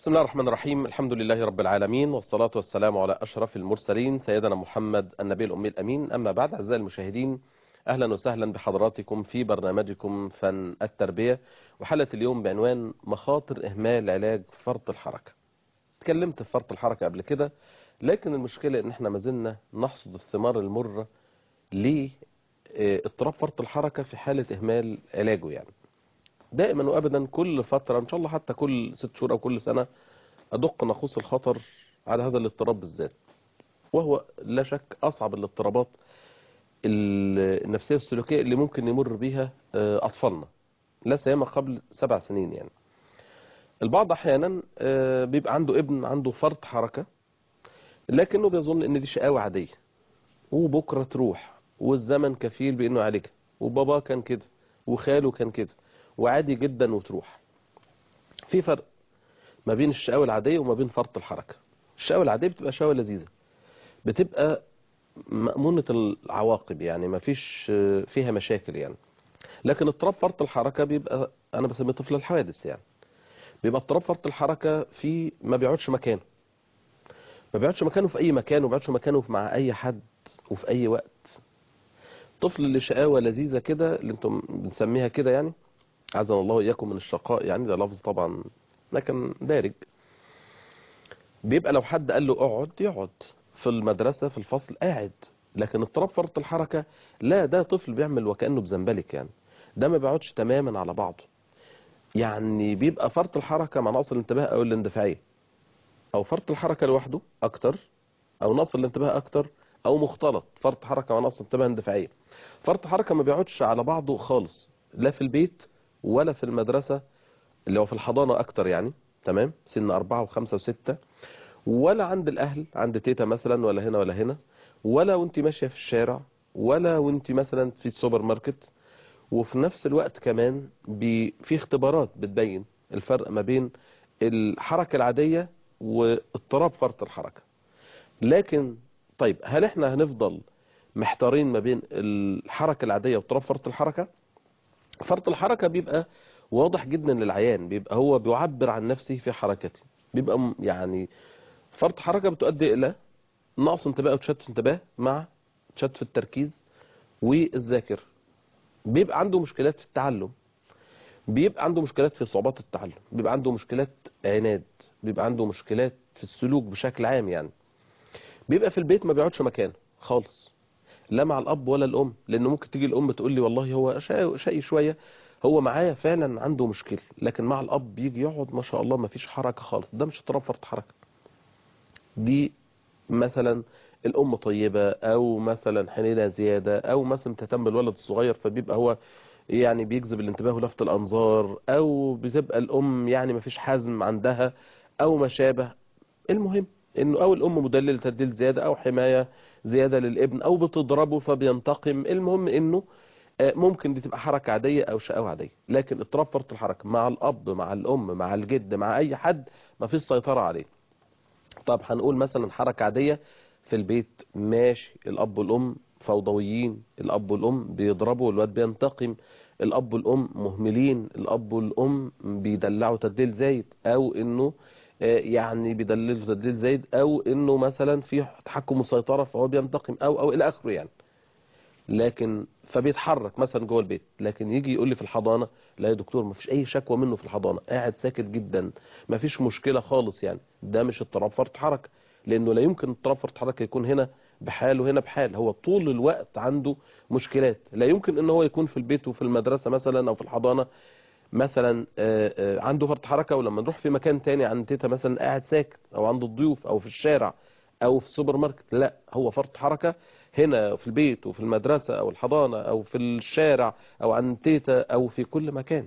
بسم الله الرحمن الرحيم الحمد لله رب العالمين والصلاة والسلام على أشرف المرسلين سيدنا محمد النبي الأمي الأمين أما بعد أعزائي المشاهدين أهلا وسهلا بحضراتكم في برنامجكم فن التربية وحلقة اليوم بعنوان مخاطر إهمال علاج فرط الحركة اتكلمت في فرط الحركة قبل كده لكن المشكلة ان احنا ما زلنا نحصد الثمار المرة لاضطراب فرط الحركة في حالة إهمال علاجه يعني دائما وابدا كل فتره ان شاء الله حتى كل ست شهور او كل سنه ادق ناقوس الخطر على هذا الاضطراب بالذات وهو لا شك اصعب الاضطرابات النفسيه والسلوكيه اللي ممكن يمر بيها اطفالنا لا سيما قبل سبع سنين يعني البعض احيانا بيبقى عنده ابن عنده فرط حركه لكنه بيظن ان دي شقاوه عاديه وبكره تروح والزمن كفيل بانه يعالجها وبابا كان كده وخاله كان كده وعادي جدا وتروح في فرق ما بين الشقاوة العادية وما بين فرط الحركة الشقاوة العادية بتبقى شقاوة لذيذة بتبقى مأمونة العواقب يعني ما فيش فيها مشاكل يعني لكن اضطراب فرط الحركة بيبقى أنا بسميه طفل الحوادث يعني بيبقى اضطراب فرط الحركة في ما بيقعدش مكانه ما بيقعدش مكانه في أي مكان وما بيقعدش مكانه مع أي حد وفي أي وقت طفل اللي شقاوة لذيذة كده اللي انتم بنسميها كده يعني عزنا الله إياكم من الشقاء يعني ده لفظ طبعا لكن دارج بيبقى لو حد قال له اقعد يقعد في المدرسة في الفصل قاعد لكن اضطراب فرط الحركة لا ده طفل بيعمل وكأنه بزنبلك يعني ده ما بيقعدش تماما على بعضه يعني بيبقى فرط الحركة مع نقص الانتباه أو الاندفاعية أو فرط الحركة لوحده أكتر أو نقص الانتباه أكتر أو مختلط فرط حركة مع نقص انتباه اندفاعية فرط حركة ما بيقعدش على بعضه خالص لا في البيت ولا في المدرسة اللي هو في الحضانة أكتر يعني تمام سن أربعة وخمسة وستة ولا عند الأهل عند تيتا مثلا ولا هنا ولا هنا ولا وانت ماشية في الشارع ولا وانت مثلا في السوبر ماركت وفي نفس الوقت كمان في اختبارات بتبين الفرق ما بين الحركة العادية واضطراب فرط الحركة لكن طيب هل احنا هنفضل محتارين ما بين الحركة العادية واضطراب فرط الحركة فرط الحركة بيبقى واضح جدا للعيان بيبقى هو بيعبر عن نفسه في حركته بيبقى يعني فرط حركة بتؤدي إلى نقص انتباه وتشتت انتباه مع تشتت في التركيز والذاكر بيبقى عنده مشكلات في التعلم بيبقى عنده مشكلات في صعوبات التعلم بيبقى عنده مشكلات عناد بيبقى عنده مشكلات في السلوك بشكل عام يعني بيبقى في البيت ما بيقعدش مكانه خالص لا مع الأب ولا الأم لأنه ممكن تيجي الأم تقول لي والله هو شقي شوية هو معايا فعلا عنده مشكلة لكن مع الأب بيجي يقعد ما شاء الله ما فيش حركة خالص ده مش اضطراب فرط حركة دي مثلا الأم طيبة أو مثلا حنينة زيادة أو مثلا تهتم بالولد الصغير فبيبقى هو يعني بيجذب الانتباه ولفت الأنظار أو بتبقى الأم يعني ما فيش حزم عندها أو ما شابه المهم انه او الام مدلله تدليل زياده او حمايه زياده للابن او بتضربه فبينتقم المهم انه ممكن دي تبقى حركه عاديه او شقاوه عاديه لكن اضطراب فرط الحركه مع الاب مع الام مع الجد مع اي حد ما فيش سيطره عليه طب هنقول مثلا حركه عاديه في البيت ماشي الاب والام فوضويين الاب والام بيضربوا الواد بينتقم الاب والام مهملين الاب والام بيدلعوا تدليل زايد او انه يعني بيدلل تدليل زايد او انه مثلا في تحكم وسيطره فهو بينتقم او او الى اخره يعني لكن فبيتحرك مثلا جوه البيت لكن يجي يقول لي في الحضانه لا يا دكتور ما فيش اي شكوى منه في الحضانه قاعد ساكت جدا ما فيش مشكله خالص يعني ده مش اضطراب فرط حركه لانه لا يمكن اضطراب فرط حركه يكون هنا بحال وهنا بحال هو طول الوقت عنده مشكلات لا يمكن ان هو يكون في البيت وفي المدرسه مثلا او في الحضانه مثلا عنده فرط حركة ولما نروح في مكان تاني عند تيتا مثلا قاعد ساكت او عند الضيوف او في الشارع او في السوبر ماركت لا هو فرط حركة هنا في البيت وفي المدرسة او الحضانة او في الشارع او عند تيتا او في كل مكان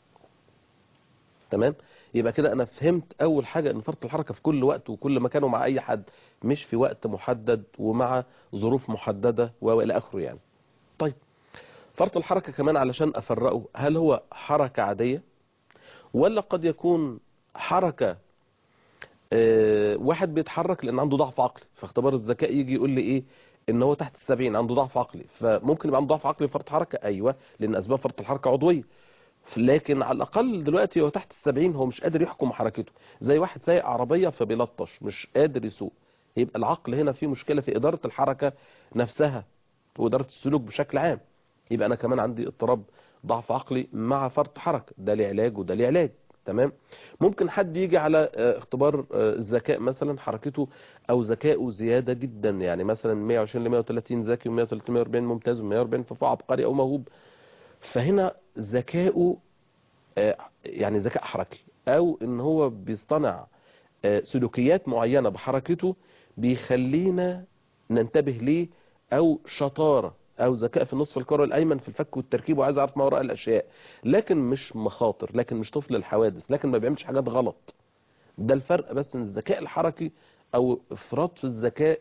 تمام يبقى كده انا فهمت اول حاجة ان فرط الحركة في كل وقت وكل مكان ومع اي حد مش في وقت محدد ومع ظروف محددة والى اخره يعني طيب فرط الحركة كمان علشان أفرقه هل هو حركة عادية ولا قد يكون حركة اه واحد بيتحرك لأن عنده ضعف عقلي فاختبار الذكاء يجي يقول لي إيه إن هو تحت السبعين عنده ضعف عقلي فممكن يبقى عنده ضعف عقلي فرط حركة أيوة لأن أسباب فرط الحركة عضوية لكن على الاقل دلوقتي هو تحت السبعين هو مش قادر يحكم حركته زي واحد سايق عربيه فبيلطش مش قادر يسوق يبقى العقل هنا فيه مشكله في اداره الحركه نفسها واداره السلوك بشكل عام يبقى انا كمان عندي اضطراب ضعف عقلي مع فرط حركه ده ليه علاج وده ليه علاج تمام ممكن حد يجي على آه، اختبار آه، الذكاء مثلا حركته او ذكائه زياده جدا يعني مثلا 120 ل 130 ذكي و130 140 ممتاز و140 فهو عبقري او موهوب فهنا ذكائه آه، يعني ذكاء حركي او ان هو بيصطنع آه، سلوكيات معينة بحركته بيخلينا ننتبه ليه او شطارة او ذكاء في النصف الكروي الايمن في الفك والتركيب وعايز اعرف ما وراء الاشياء لكن مش مخاطر لكن مش طفل الحوادث لكن ما بيعملش حاجات غلط ده الفرق بس ان الذكاء الحركي او افراط في الذكاء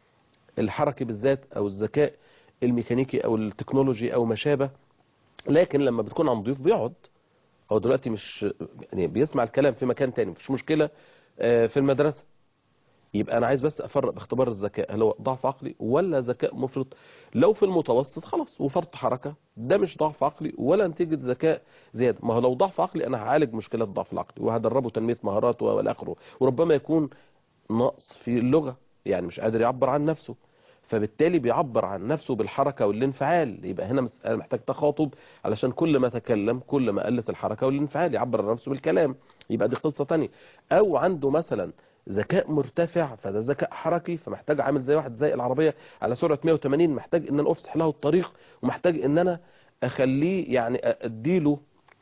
الحركي بالذات او الذكاء الميكانيكي او التكنولوجي او ما شابه لكن لما بتكون عن ضيوف بيقعد هو دلوقتي مش يعني بيسمع الكلام في مكان تاني مفيش مشكلة آه، في المدرسة يبقى انا عايز بس افرق باختبار الذكاء هل هو ضعف عقلي ولا ذكاء مفرط لو في المتوسط خلاص وفرط حركة ده مش ضعف عقلي ولا نتيجة ذكاء زيادة ما هو لو ضعف عقلي انا هعالج مشكلة الضعف العقلي وهدربه تنمية مهارات والى اخره وربما يكون نقص في اللغة يعني مش قادر يعبر عن نفسه فبالتالي بيعبر عن نفسه بالحركة والانفعال يبقى هنا مسألة محتاج تخاطب علشان كل ما تكلم كل ما قلت الحركة والانفعال يعبر عن نفسه بالكلام يبقى دي قصة تانية او عنده مثلا ذكاء مرتفع فده ذكاء حركي فمحتاج عامل زي واحد زي العربية على سرعة 180 محتاج ان انا افسح له الطريق ومحتاج ان انا اخليه يعني اديله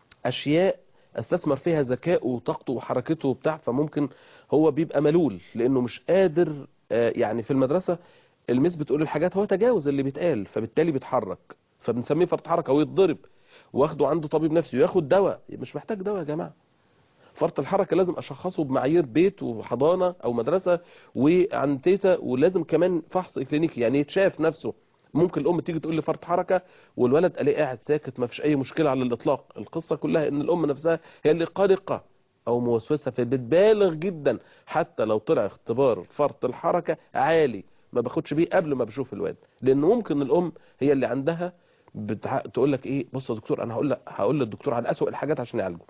اشياء استثمر فيها ذكائه وطاقته وحركته وبتاع فممكن هو بيبقى ملول لانه مش قادر آه، يعني في المدرسة المس بتقول الحاجات هو تجاوز اللي بيتقال فبالتالي بيتحرك فبنسميه فرط حركة ويتضرب واخده عنده طبيب نفسي وياخد دواء مش محتاج دواء يا جماعة فرط الحركة لازم اشخصه بمعايير بيت وحضانة او مدرسة وعن تيتا ولازم كمان فحص كلينيكي يعني يتشاف نفسه ممكن الام تيجي تقول لي فرط حركة والولد الاقيه قاعد ساكت ما فيش اي مشكلة على الاطلاق القصة كلها ان الام نفسها هي اللي قلقة او موسوسة فبتبالغ جدا حتى لو طلع اختبار فرط الحركة عالي ما باخدش بيه قبل ما بشوف الواد لان ممكن الام هي اللي عندها بتع... تقول لك ايه بص يا دكتور انا هقول لك هقول للدكتور على اسوء الحاجات عشان يعالجه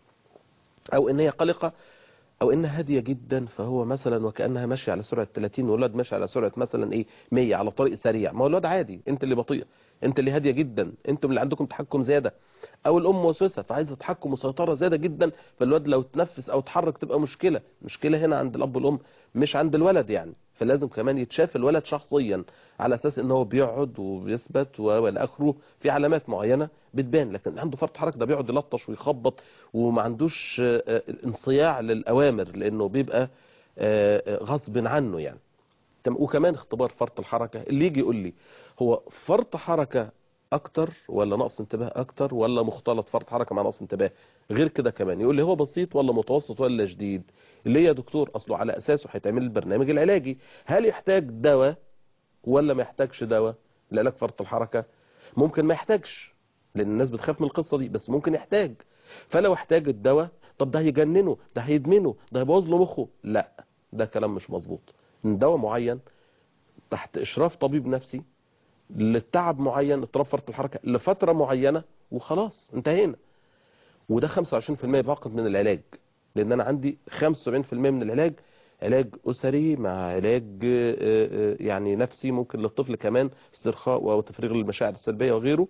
او ان هي قلقه او انها هاديه جدا فهو مثلا وكانها ماشيه على سرعه 30 والولد ماشي على سرعه مثلا ايه 100 على طريق سريع ما هو الواد عادي انت اللي بطيء انت اللي هاديه جدا انتم اللي عندكم تحكم زياده او الام موسوسه فعايزه تحكم وسيطره زياده جدا فالواد لو تنفس او اتحرك تبقى مشكله مشكله هنا عند الاب والام مش عند الولد يعني فلازم كمان يتشاف الولد شخصيا على اساس ان هو بيقعد وبيثبت والى اخره في علامات معينه بتبان لكن عنده فرط حركه ده بيقعد يلطش ويخبط وما عندوش آه، آه، انصياع للاوامر لانه بيبقى آه، آه، غصب عنه يعني تم- وكمان اختبار فرط الحركه اللي يجي يقول لي هو فرط حركه اكتر ولا نقص انتباه اكتر ولا مختلط فرط حركه مع نقص انتباه غير كده كمان يقول لي هو بسيط ولا متوسط ولا شديد ليه يا دكتور اصله على اساسه هيتعمل البرنامج العلاجي هل يحتاج دواء ولا ما يحتاجش دواء لعلاج فرط الحركه ممكن ما يحتاجش لان الناس بتخاف من القصه دي بس ممكن يحتاج فلو احتاج الدواء طب ده هيجننه ده هيدمنه ده هيبوظ له مخه لا ده كلام مش مظبوط ان دواء معين تحت اشراف طبيب نفسي للتعب معين اضطراب فرط الحركه لفتره معينه وخلاص انتهينا وده 25% فقط من العلاج لان انا عندي 75% من العلاج علاج اسري مع علاج آه، آه، يعني نفسي ممكن للطفل كمان استرخاء وتفريغ المشاعر السلبيه وغيره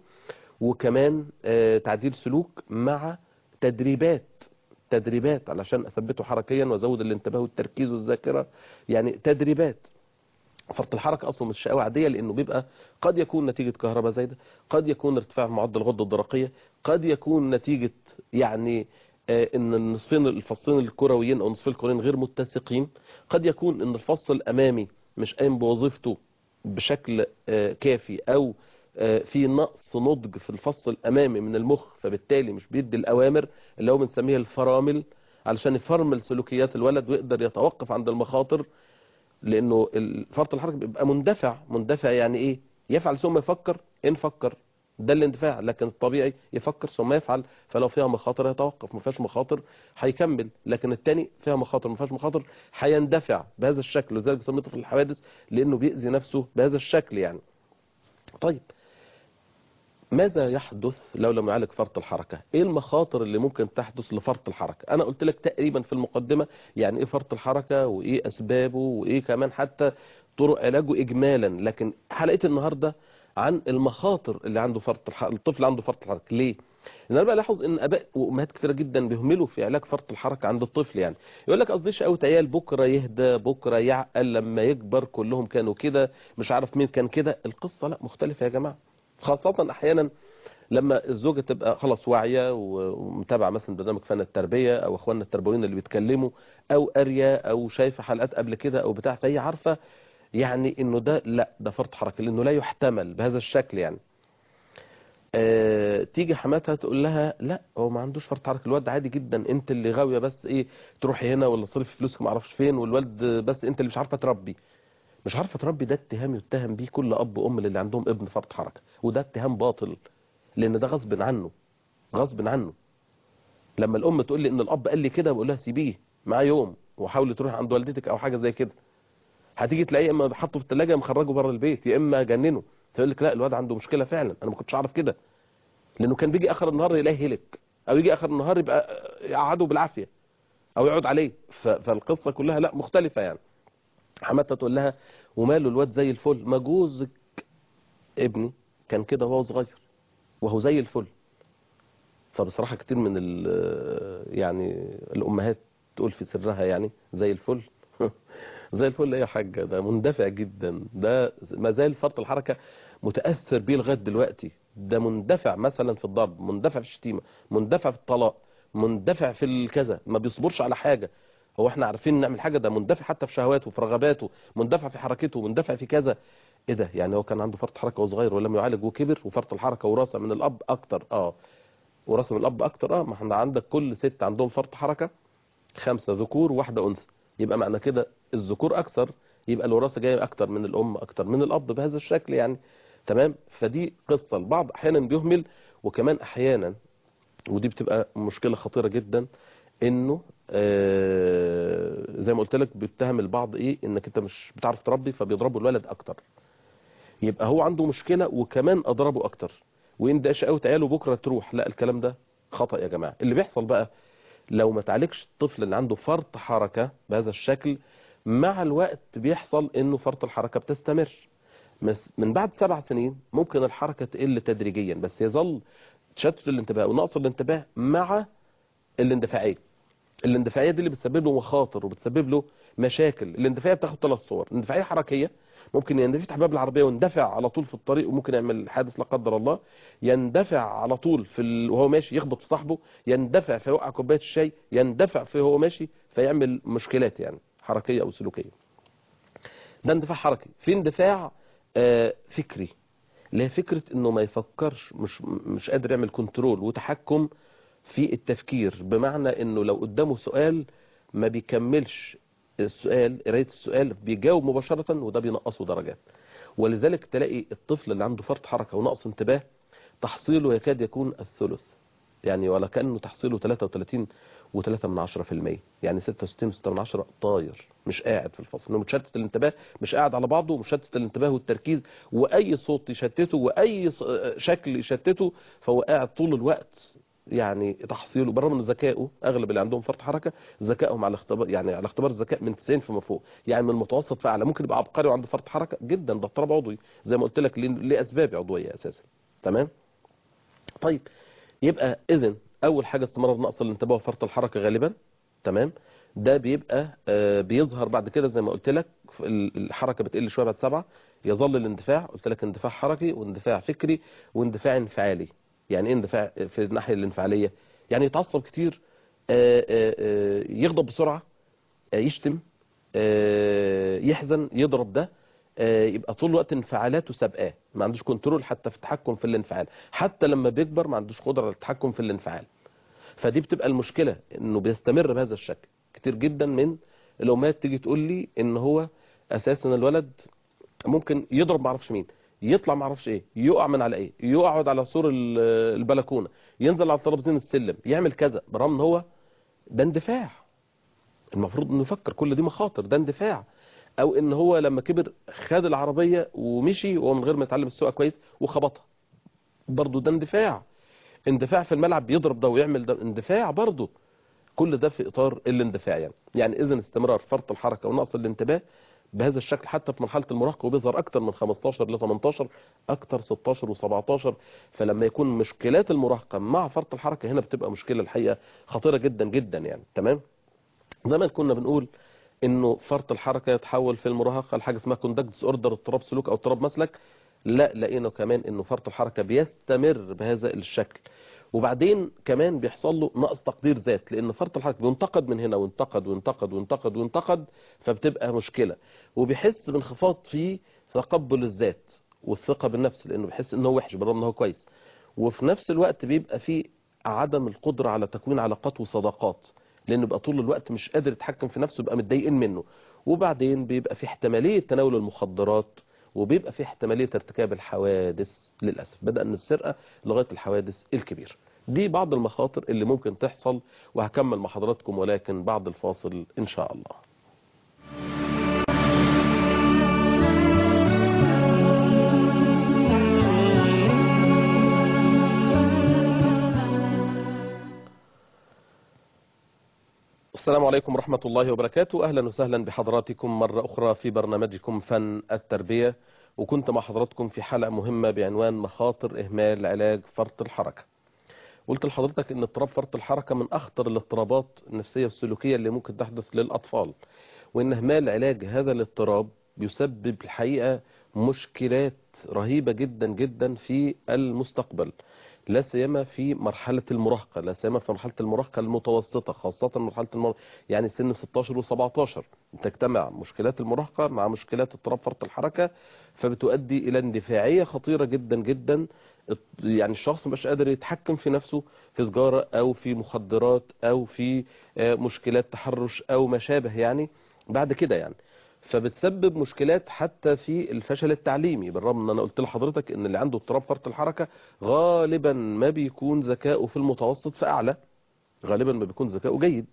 وكمان آه، تعديل سلوك مع تدريبات تدريبات علشان اثبته حركيا وازود الانتباه والتركيز والذاكره يعني تدريبات فرط الحركة أصلا مش شقاوة عادية لأنه بيبقى قد يكون نتيجة كهرباء زايدة قد يكون ارتفاع في معدل الغدة الدرقية قد يكون نتيجة يعني آه، ان النصفين الفصين الكرويين او النصفين الكرويين غير متسقين قد يكون ان الفص الامامي مش قايم بوظيفته بشكل آه، كافي او آه، في نقص نضج في الفص الامامي من المخ فبالتالي مش بيدي الاوامر اللي هو بنسميها الفرامل علشان يفرمل سلوكيات الولد ويقدر يتوقف عند المخاطر لانه ال- فرط الحركه بيبقى مندفع مندفع يعني ايه يفعل ثم يفكر ان فكر ده الاندفاع لكن الطبيعي يفكر ثم يفعل فلو فيها مخاطر يتوقف ما فيهاش مخاطر هيكمل لكن التاني فيها مخاطر ما فيهاش مخاطر هيندفع بهذا الشكل لذلك بيسميه طفل الحوادث لانه بيأذي نفسه بهذا الشكل يعني طيب ماذا يحدث لو لم يعالج فرط الحركة ايه المخاطر اللي ممكن تحدث لفرط الحركة انا قلت لك تقريبا في المقدمة يعني ايه فرط الحركة وايه اسبابه وايه كمان حتى طرق علاجه اجمالا لكن حلقة النهاردة عن المخاطر اللي عنده فرط الحركة الطفل عنده فرط الحركة ليه لان انا بلاحظ ان اباء وامهات كتيره جدا بيهملوا في علاج فرط الحركه عند الطفل يعني يقول لك قصدي شقاوه عيال بكره يهدى بكره يعقل لما يكبر كلهم كانوا كده مش عارف مين كان كده القصه لا مختلفه يا جماعه خاصه احيانا لما الزوجه تبقى خلاص واعيه ومتابعه مثلا برنامج فن التربيه او اخواننا التربويين اللي بيتكلموا او قاريه او شايفه حلقات قبل كده او بتاع فهي عارفه يعني انه ده لا ده فرط حركه لانه لا يحتمل بهذا الشكل يعني أه تيجي حماتها تقول لها لا هو ما عندوش فرط حركه الواد عادي جدا انت اللي غاويه بس ايه تروحي هنا ولا تصرفي فلوسك ما اعرفش فين والوالد بس انت اللي مش عارفه تربي مش عارفه تربي ده اتهام يتهم بيه كل اب وام اللي عندهم ابن فرط حركه وده اتهام باطل لان ده غصب عنه غصب عنه لما الام تقول لي ان الاب قال لي كده بقول لها سيبيه معاه يوم وحاولي تروحي عند والدتك او حاجه زي كده هتيجي تلاقيه اما حطه في الثلاجه مخرجه بره البيت يا اما جننه تقول لك لا الواد عنده مشكله فعلا انا ما كنتش اعرف كده لانه كان بيجي اخر النهار يلاقيه هلك او يجي اخر النهار يبقى يقعده بالعافيه او يقعد عليه فالقصه كلها لا مختلفه يعني حماتها تقول لها وماله الواد زي الفل ما جوزك ابني كان كده وهو صغير وهو زي الفل فبصراحه كتير من يعني الامهات تقول في سرها يعني زي الفل زي الفل يا حاجة ده مندفع جدا ده ما زال فرط الحركة متأثر بيه لغاية دلوقتي ده مندفع مثلا في الضرب مندفع في الشتيمة مندفع في الطلاق مندفع في الكذا ما بيصبرش على حاجة هو احنا عارفين نعمل حاجة ده مندفع حتى في شهواته وفي رغباته مندفع في حركته مندفع في كذا ايه ده يعني هو كان عنده فرط حركة وهو صغير ولم يعالج وكبر وفرط الحركة وراثة من الاب اكتر اه وراثة من الاب اكتر اه ما احنا عندك كل ست عندهم فرط حركة خمسة ذكور وواحدة انثى يبقى معنى كده الذكور اكثر يبقى الوراثه جايه اكتر من الام اكتر من الاب بهذا الشكل يعني تمام فدي قصه البعض احيانا بيهمل وكمان احيانا ودي بتبقى مشكله خطيره جدا انه آه زي ما قلت لك بيتهم البعض ايه انك انت مش بتعرف تربي فبيضربوا الولد اكتر يبقى هو عنده مشكله وكمان اضربه اكتر وان ده شقاوه عياله بكره تروح لا الكلام ده خطا يا جماعه اللي بيحصل بقى لو ما تعالجش الطفل اللي عنده فرط حركة بهذا الشكل مع الوقت بيحصل انه فرط الحركة بتستمر من بعد سبع سنين ممكن الحركة تقل تدريجيا بس يظل تشتت الانتباه ونقص الانتباه مع الاندفاعية الاندفاعية دي اللي بتسبب له مخاطر وبتسبب له مشاكل الاندفاعية بتاخد ثلاث صور الاندفاعية حركية ممكن يفتح باب العربية ويندفع على طول في الطريق وممكن يعمل حادث لا قدر الله يندفع على طول في ال... وهو ماشي يخبط في صاحبه يندفع فيوقع كوبايه الشاي يندفع في وهو ماشي فيعمل مشكلات يعني حركية او سلوكية ده اندفاع حركي في اندفاع آه فكري اللي هي فكرة انه ما يفكرش مش مش قادر يعمل كنترول وتحكم في التفكير بمعنى انه لو قدامه سؤال ما بيكملش السؤال قرايه السؤال بيجاوب مباشرة وده بينقصه درجات ولذلك تلاقي الطفل اللي عنده فرط حركة ونقص انتباه تحصيله يكاد يكون الثلث يعني ولا كأنه تحصيله 33 و3 من 10% يعني 66 و6 من 10 طاير مش قاعد في الفصل انه متشتت الانتباه مش قاعد على بعضه مشتت الانتباه والتركيز واي صوت يشتته واي شكل يشتته فهو قاعد طول الوقت يعني تحصيله بالرغم ان ذكائه اغلب اللي عندهم فرط حركه ذكائهم على اختبار يعني على اختبار الذكاء من 90 فما فوق يعني من المتوسط فاعلى ممكن يبقى عبقري وعنده فرط حركه جدا ده اضطراب عضوي زي ما قلت لك لاسباب عضويه اساسا تمام طيب يبقى اذا اول حاجه استمرار نقص الانتباه وفرط الحركه غالبا تمام ده بيبقى آه بيظهر بعد كده زي ما قلت لك الحركه بتقل شويه بعد سبعه يظل الاندفاع قلت لك اندفاع حركي واندفاع فكري واندفاع انفعالي يعني ايه اندفاع في الناحيه الانفعاليه يعني يتعصب كتير آآ آآ يغضب بسرعه يشتم يحزن يضرب ده يبقى طول الوقت انفعالاته سابقاه ما عندوش كنترول حتى في التحكم في الانفعال حتى لما بيكبر ما عندوش قدره على التحكم في الانفعال فدي بتبقى المشكله انه بيستمر بهذا الشكل كتير جدا من الامهات تيجي تقول لي ان هو اساسا الولد ممكن يضرب ما اعرفش مين يطلع ما اعرفش ايه يقع من على ايه يقعد على سور البلكونه ينزل على ترابيزين السلم يعمل كذا برغم ان هو ده اندفاع المفروض انه يفكر كل دي مخاطر ده اندفاع او ان هو لما كبر خد العربيه ومشي وهو من غير ما يتعلم السواقه كويس وخبطها برضو ده اندفاع اندفاع في الملعب بيضرب ده ويعمل ده اندفاع برضو كل ده في اطار الاندفاع يعني يعني اذا استمرار فرط الحركه ونقص الانتباه بهذا الشكل حتى في مرحله المراهقه وبيظهر اكتر من 15 ل 18 اكتر 16 و17 فلما يكون مشكلات المراهقه مع فرط الحركه هنا بتبقى مشكله الحقيقه خطيره جدا جدا يعني تمام زمان كنا بنقول انه فرط الحركه يتحول في المراهقه لحاجه اسمها كوندكت ديس اوردر اضطراب سلوك او اضطراب مسلك لا لقينا كمان انه فرط الحركه بيستمر بهذا الشكل وبعدين كمان بيحصل له نقص تقدير ذات لان فرط الحركه بينتقد من هنا وينتقد وينتقد وينتقد وينتقد فبتبقى مشكله وبيحس بانخفاض في تقبل الذات والثقه بالنفس لانه بيحس ان هو وحش بالرغم ان هو كويس وفي نفس الوقت بيبقى في عدم القدره على تكوين علاقات وصداقات لانه بيبقى طول الوقت مش قادر يتحكم في نفسه بيبقى متضايقين منه وبعدين بيبقى في احتماليه تناول المخدرات وبيبقى في احتماليه ارتكاب الحوادث للاسف بدا من السرقه لغايه الحوادث الكبيره دي بعض المخاطر اللي ممكن تحصل وهكمل مع حضراتكم ولكن بعد الفاصل ان شاء الله السلام عليكم ورحمة الله وبركاته أهلا وسهلا بحضراتكم مرة أخرى في برنامجكم فن التربية وكنت مع حضراتكم في حلقة مهمة بعنوان مخاطر إهمال علاج فرط الحركة قلت لحضرتك ان اضطراب فرط الحركة من اخطر الاضطرابات النفسية والسلوكية اللي ممكن تحدث للاطفال وان اهمال علاج هذا الاضطراب بيسبب الحقيقة مشكلات رهيبة جدا جدا في المستقبل لا سيما في مرحلة المراهقة لا سيما في مرحلة المراهقة المتوسطة خاصة مرحلة المراهقة يعني سن 16 و17 تجتمع مشكلات المراهقة مع مشكلات اضطراب فرط الحركة فبتؤدي إلى اندفاعية خطيرة جدا جدا يعني الشخص مش قادر يتحكم في نفسه في سجارة أو في مخدرات أو في مشكلات تحرش أو ما شابه يعني بعد كده يعني فبتسبب مشكلات حتى في الفشل التعليمي بالرغم ان انا قلت لحضرتك ان اللي عنده اضطراب فرط الحركة غالبا ما بيكون ذكائه في المتوسط فاعلى غالبا ما بيكون ذكائه جيد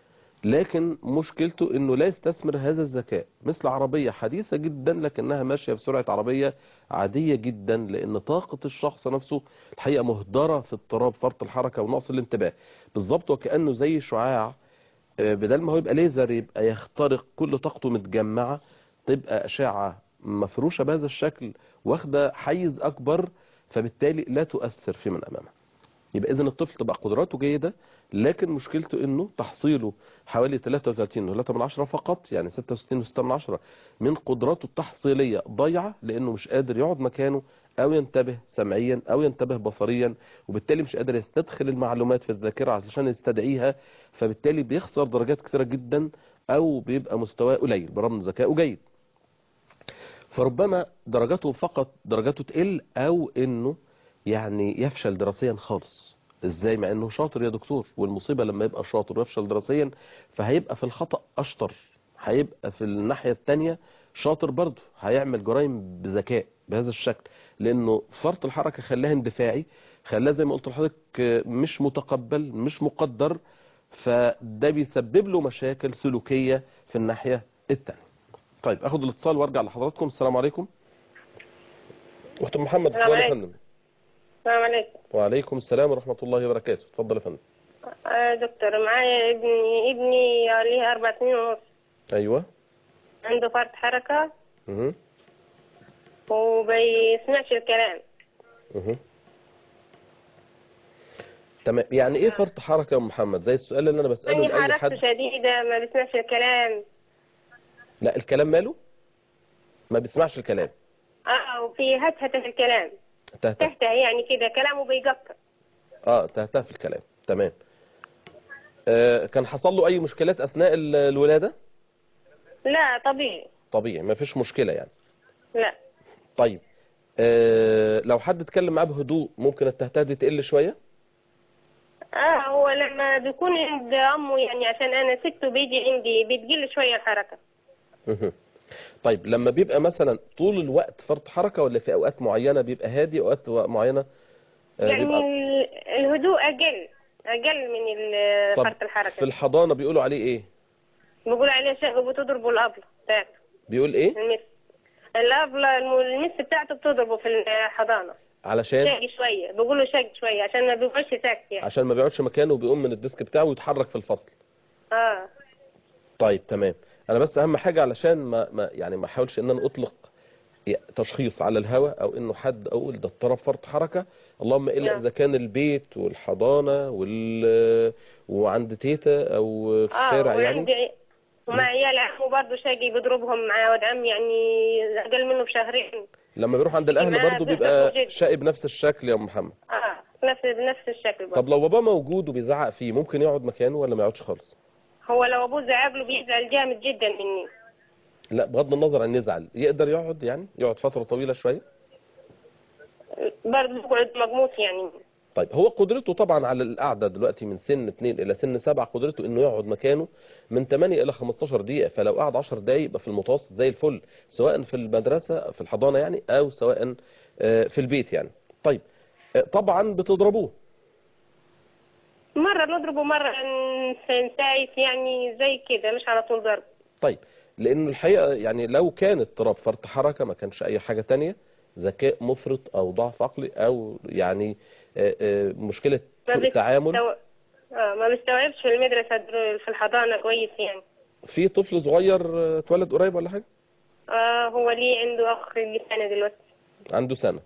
لكن مشكلته انه لا يستثمر هذا الذكاء مثل عربية حديثة جدا لكنها ماشية بسرعة عربية عادية جدا لان طاقة الشخص نفسه الحقيقة مهدرة في اضطراب فرط الحركة ونقص الانتباه بالظبط وكأنه زي شعاع بدل ما هو يبقى ليزر يبقى يخترق كل طاقته متجمعة تبقى أشعة مفروشة بهذا الشكل واخدة حيز أكبر فبالتالي لا تؤثر في من أمامه يبقى إذن الطفل تبقى قدراته جيدة لكن مشكلته إنه تحصيله حوالي 33 و3 من عشرة فقط يعني 66 و6 من عشرة من قدراته التحصيلية ضايعة لأنه مش قادر يقعد مكانه أو ينتبه سمعيا أو ينتبه بصريا وبالتالي مش قادر يستدخل المعلومات في الذاكرة علشان يستدعيها فبالتالي بيخسر درجات كثيرة جدا أو بيبقى مستواه قليل برغم ان ذكائه جيد فربما درجاته فقط درجاته تقل أو إنه يعني يفشل دراسيا خالص ازاي مع انه شاطر يا دكتور والمصيبة لما يبقى شاطر ويفشل دراسيا فهيبقى في الخطأ اشطر هيبقى في الناحية التانية شاطر برضه هيعمل جرائم بذكاء بهذا الشكل لانه فرط الحركة خلاها اندفاعي خلاها زي ما قلت لحضرتك مش متقبل مش مقدر فده بيسبب له مشاكل سلوكية في الناحية التانية طيب اخد الاتصال وارجع لحضراتكم السلام عليكم اخت محمد السلام اتفضل يا عليكم. فندم السلام عليكم وعليكم السلام ورحمة الله وبركاته اتفضل يا فندم آه دكتور معايا ابني ابني ليه أربع سنين ونص ايوه عنده فرط حركة اها وبيسمعش الكلام اها تمام يعني ايه فرط حركة يا أم محمد زي السؤال اللي انا بسأله يعني لأي حركته حد شديدة ما بيسمعش الكلام لا الكلام ماله ما بيسمعش الكلام اه وفي هتهته في الكلام تهته تهته يعني كده كلامه بيقطع اه تهته في الكلام تمام آه كان حصل له اي مشكلات اثناء ال- الولادة لا طبيعي طبيعي ما فيش مشكلة يعني لا طيب آه لو حد اتكلم معاه بهدوء ممكن التهته دي تقل شوية اه هو لما بيكون عند امه يعني عشان انا سته بيجي عندي بتقل شوية الحركة مهم. طيب لما بيبقى مثلا طول الوقت فرط حركة ولا في اوقات معينة بيبقى هادي اوقات معينة آه، يعني بيبقى ال- الهدوء اقل اقل من ال- طب فرط في الحركة الحضانة بيقولوا عليه ايه بيقول عليه شغل بتضربه الأبلة بتاعته بيقول ايه المس الأبلة الم- المس بتاعته بتضربه في الحضانة علشان شاقي شويه بيقولوا شاقي شويه عشان ما بيبقاش ساكت يعني عشان ما بيقعدش مكانه وبيقوم من الديسك بتاعه ويتحرك في الفصل اه طيب تمام انا بس اهم حاجه علشان ما, ما يعني ما احاولش ان انا اطلق تشخيص على الهواء او انه حد اقول ده اضطراب فرط حركه اللهم الا نعم. اذا كان البيت والحضانه وال وعند تيتا او في اه الشارع يعني وعندي ومع عيال عمه برضه شاقي بيضربهم مع ولد عمي يعني اقل منه بشهرين لما بيروح عند الاهل ما برضه بيحتاجوا بيبقى جد. شقي بنفس الشكل يا ام محمد اه نفس بنفس الشكل برضه طب لو بابا موجود وبيزعق فيه ممكن يقعد مكانه ولا ما يقعدش خالص هو لو ابوه زعق له بيزعل جامد جدا مني لا بغض النظر عن يزعل يقدر يقعد يعني يقعد فتره طويله شويه برضه بيقعد مغموس يعني طيب هو قدرته طبعا على القعده دلوقتي من سن 2 الى سن 7 قدرته انه يقعد مكانه من 8 الى 15 دقيقه فلو قعد 10 دقائق يبقى في المتوسط زي الفل سواء في المدرسه في الحضانه يعني او سواء آه، في البيت يعني طيب آه، طبعا بتضربوه مرة نضربه مرة نسايس يعني زي كده مش على طول ضرب طيب لانه الحقيقه يعني لو كان اضطراب فرط حركه ما كانش اي حاجه تانية ذكاء مفرط او ضعف عقلي او يعني آه، آه، مشكله ما سوء تعامل بيستوع- اه ما بيستوعبش في المدرسة در- في الحضانة كويس يعني في طفل صغير آه، اتولد قريب ولا حاجه اه هو ليه عنده اخ ليه سنة دلوقتي عنده سنه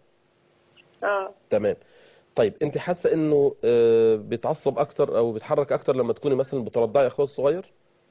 اه تمام طيب انت حاسه انه آه، بيتعصب اكتر او بيتحرك اكتر لما تكوني مثلا بترضعي اخوه الصغير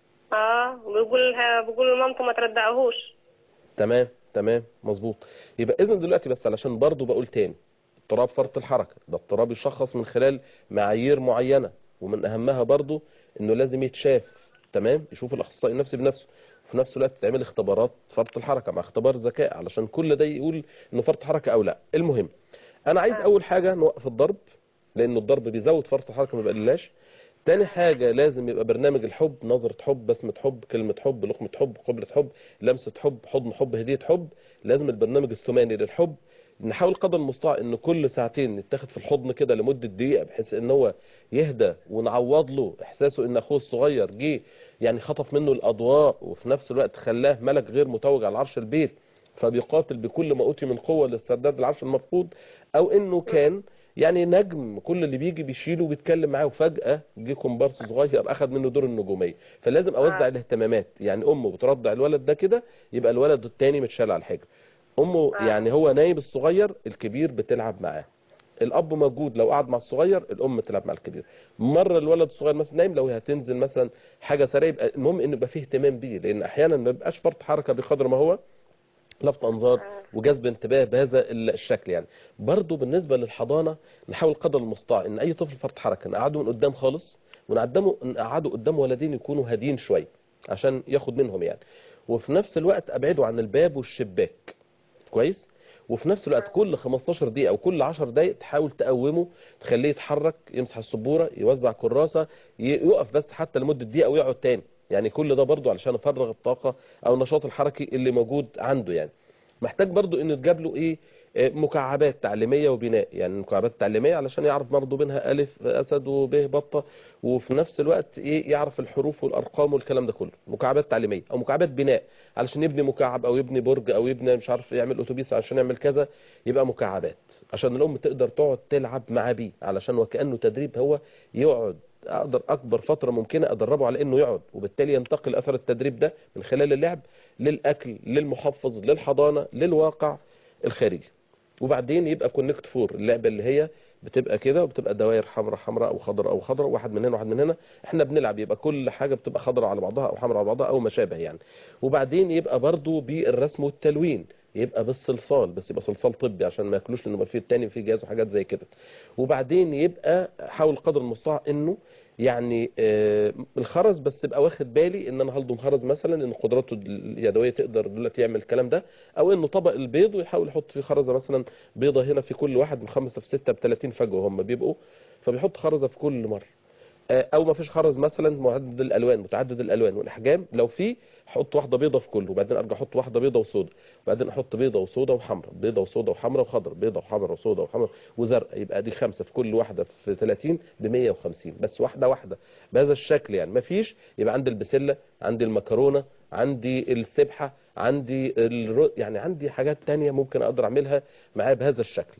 اه بيقول بيقول لمامته ما ترضعهوش تمام تمام مظبوط يبقى اذا دلوقتي بس علشان برضو بقول تاني اضطراب فرط الحركه ده اضطراب يشخص من خلال معايير معينه ومن اهمها برضو انه لازم يتشاف تمام يشوف الاخصائي النفسي بنفسه وفي نفس الوقت تعمل اختبارات فرط الحركه مع اختبار ذكاء علشان كل ده يقول انه فرط حركه او لا المهم انا عايز آه. اول حاجه نوقف الضرب لانه الضرب بيزود فرط الحركه ما بيقللاش تاني حاجة لازم يبقى برنامج الحب نظرة حب بسمة حب كلمة حب لقمة حب قبلة حب لمسة حب حضن حب هدية حب لازم البرنامج الثماني للحب نحاول قدر المستطاع ان كل ساعتين نتاخد في الحضن كده لمدة دقيقة بحيث ان هو يهدى ونعوض له احساسه ان اخوه الصغير جه يعني خطف منه الاضواء وفي نفس الوقت خلاه ملك غير متوج على عرش البيت فبيقاتل بكل ما اوتي من قوة لاسترداد العرش المفقود او انه كان يعني نجم كل اللي بيجي بيشيله وبيتكلم معاه وفجأة جه كومبارس صغير اخد منه دور النجومية فلازم اوزع آه. الاهتمامات يعني امه بترضع الولد ده كده يبقى الولد التاني متشال على الحجر امه آه. يعني هو نايم الصغير الكبير بتلعب معاه الاب موجود لو قعد مع الصغير الام تلعب مع الكبير مره الولد الصغير مثلا نايم لو هتنزل مثلا حاجه سريعه يبقى المهم ان يبقى فيه اهتمام بيه لان احيانا ما بيبقاش فرط حركه بقدر ما هو لفت انظار آه. وجذب انتباه بهذا الشكل يعني برضو بالنسبه للحضانه نحاول قدر المستطاع ان اي طفل فرط حركه نقعده من قدام خالص ونقدمه نقعده قدام ولدين يكونوا هادين شويه عشان ياخد منهم يعني وفي نفس الوقت ابعده عن الباب والشباك كويس وفي نفس الوقت كل 15 دقيقة أو كل 10 دقايق تحاول تقومه تخليه يتحرك يمسح السبورة يوزع كراسة ي- يقف بس حتى لمدة دقيقة ويقعد تاني يعني كل ده برضو علشان يفرغ الطاقة أو النشاط الحركي اللي موجود عنده يعني محتاج برضو انه تجاب له ايه آه، مكعبات تعليميه وبناء يعني مكعبات تعليميه علشان يعرف برضو بينها الف اسد وب بطه وفي نفس الوقت ايه يعرف الحروف والارقام والكلام ده كله مكعبات تعليميه او مكعبات بناء علشان يبني مكعب او يبني برج او يبني مش عارف يعمل اتوبيس عشان يعمل كذا يبقى مكعبات عشان الام تقدر تقعد تلعب معاه بيه علشان وكانه تدريب هو يقعد اقدر اكبر فتره ممكنه ادربه على انه يقعد وبالتالي ينتقل اثر التدريب ده من خلال اللعب للاكل للمحفظ للحضانه للواقع الخارجي وبعدين يبقى كونكت فور اللعبه اللي هي بتبقى كده وبتبقى دوائر حمراء حمراء او خضراء او خضراء واحد من هنا واحد من هنا احنا بنلعب يبقى كل حاجه بتبقى خضراء على بعضها او حمراء على بعضها او ما شابه يعني وبعدين يبقى برضو بالرسم والتلوين يبقى بالصلصال بس يبقى صلصال طبي عشان ما ياكلوش لانه يبقى فيه التاني فيه جاز وحاجات زي كده وبعدين يبقى حاول قدر المستطاع انه يعني آه، الخرز بس يبقى واخد بالي ان انا هلضم خرز مثلا ان قدراته اليدويه تقدر دلوقتي يعمل الكلام ده او انه طبق البيض ويحاول يحط فيه خرزه مثلا بيضه هنا في كل واحد من خمسه في سته ب 30 فجوه هم بيبقوا فبيحط خرزه في كل مره آه، او ما فيش خرز مثلا معدد الالوان متعدد الالوان والاحجام لو في احط واحده بيضه في كله وبعدين ارجع احط واحده بيضه وسودا وبعدين احط بيضه وسودا وحمراء بيضه وسودا وحمراء وخضراء بيضه وحمراء وسودا وحمراء وزرقاء يبقى دي خمسه في كل واحده في 30 ب 150 بس واحده واحده بهذا الشكل يعني ما فيش يبقى عندي البسله عندي المكرونه عندي السبحه عندي الرو... يعني عندي حاجات تانية ممكن اقدر اعملها معاه بهذا الشكل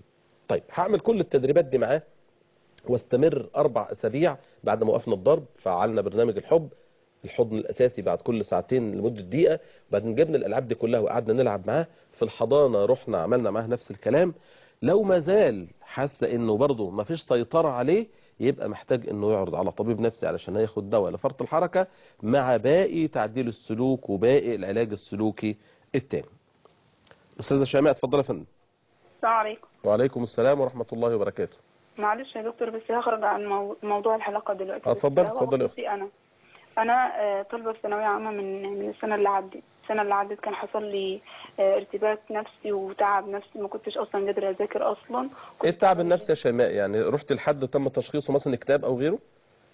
طيب هعمل كل التدريبات دي معاه واستمر اربع اسابيع بعد ما وقفنا الضرب فعلنا برنامج الحب الحضن الاساسي بعد كل ساعتين لمده دقيقه بعدين جبنا الالعاب دي كلها وقعدنا نلعب معاه في الحضانه رحنا عملنا معاه نفس الكلام لو ما زال حاسه انه برضه ما فيش سيطره عليه يبقى محتاج انه يعرض على طبيب نفسي علشان ياخد دواء لفرط الحركه مع باقي تعديل السلوك وباقي العلاج السلوكي التاني استاذه شيماء اتفضلي يا فندم السلام عليكم وعليكم السلام ورحمه الله وبركاته معلش يا دكتور بس هخرج عن مو- موضوع الحلقة دلوقتي اه، بس اتفضلي، هو اتفضلي يا بخصوصي أنا أنا آه، طالبة في ثانوية عامة من من السنة اللي عدت السنة اللي عدت كان حصل لي آه، ارتباك نفسي وتعب نفسي ما كنتش أصلا قادرة أذاكر أصلا ايه التعب النفسي يا شيماء يعني رحت لحد تم تشخيصه مثلا اكتئاب او غيره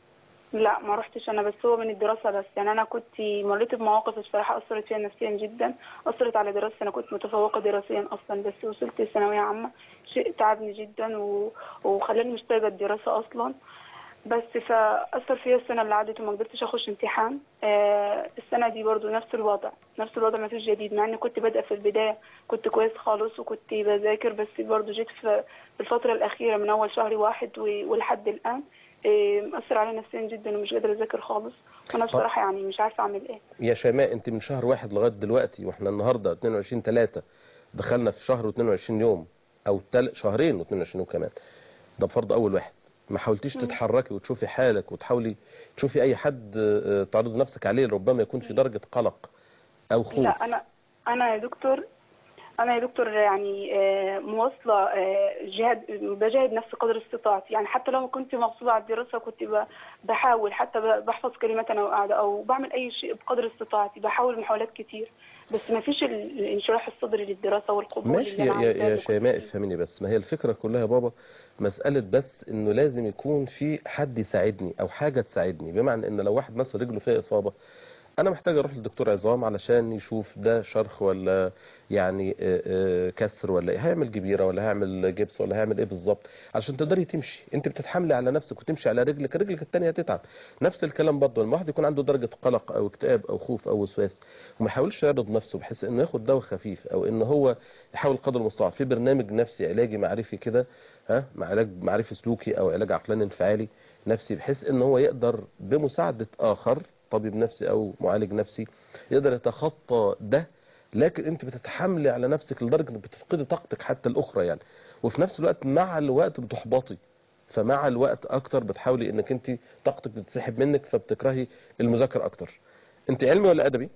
لا ما رحتش أنا بس هو من الدراسة بس يعني أنا كنت مريت بمواقف الصراحة أثرت فيها نفسيا جدا أثرت على دراستي أنا كنت متفوقة دراسيا أصلا بس وصلت الثانوية عامة شيء تعبني جدا و... وخلاني مش طايقة الدراسة أصلا بس فأثر فيا السنة اللي عدت وما قدرتش أخش امتحان آه السنة دي برضو نفس الوضع نفس الوضع ما فيش جديد مع إني كنت بادئة في البداية كنت كويس خالص وكنت بذاكر بس برضو جيت في في الفترة الأخيرة من أول شهر واحد و- ولحد الآن آه، مأثر عليا نفسيا جدا ومش قادرة أذاكر خالص وأنا بصراحة يعني مش عارفة أعمل إيه يا شيماء انت من شهر واحد لغايه دلوقتي واحنا النهارده 22 3 دخلنا في شهر و22 يوم او تل... شهرين و22 يوم كمان ده بفرض اول واحد ما حاولتيش تتحركي وتشوفي حالك وتحاولي تشوفي اي حد آه، تعرض نفسك عليه ربما يكون في درجه قلق او خوف لا انا انا يا دكتور انا يا دكتور يعني آه، مواصله آه، جهاد بجاهد نفسي قدر استطاعتي يعني حتى لو كنت مغصوبه على الدراسه كنت ب- بحاول حتى ب- بحفظ كلمات انا وقاعده او بعمل اي شيء بقدر استطاعتي بحاول محاولات كتير بس ما فيش ال- الانشراح الصدري للدراسه والقبول ماشي اللي يا, أنا يا, عايزاه يا اللي كنت شيماء فيه. افهميني بس ما هي الفكرة كلها يا بابا مسألة بس انه لازم يكون في حد يساعدني او حاجة تساعدني بمعنى ان لو واحد مثلا رجله فيها اصابة انا محتاج اروح للدكتور عظام علشان يشوف ده شرخ ولا يعني آه، آه، كسر ولا ايه هيعمل جبيرة ولا هيعمل جبس ولا هيعمل ايه بالظبط عشان تقدري تمشي انت بتتحملي على نفسك وتمشي على رجلك رجلك التانية هتتعب نفس الكلام برضه لما واحد يكون عنده درجة قلق او اكتئاب او خوف او وسواس وما يحاولش يعرض نفسه بحيث انه ياخد دواء خفيف او ان هو يحاول قدر المستطاع في برنامج نفسي علاجي معرفي كده ها مع علاج معرفي سلوكي او علاج عقلاني انفعالي نفسي بحيث ان هو يقدر بمساعدة اخر طبيب نفسي او معالج نفسي يقدر يتخطى ده لكن انت بتتحملي على نفسك لدرجة انك بتفقدي طاقتك حتى الاخرى يعني وفي نفس الوقت مع الوقت بتحبطي فمع الوقت اكتر بتحاولي انك انت طاقتك بتسحب منك فبتكرهي المذاكرة اكتر انت علمي ولا ادبي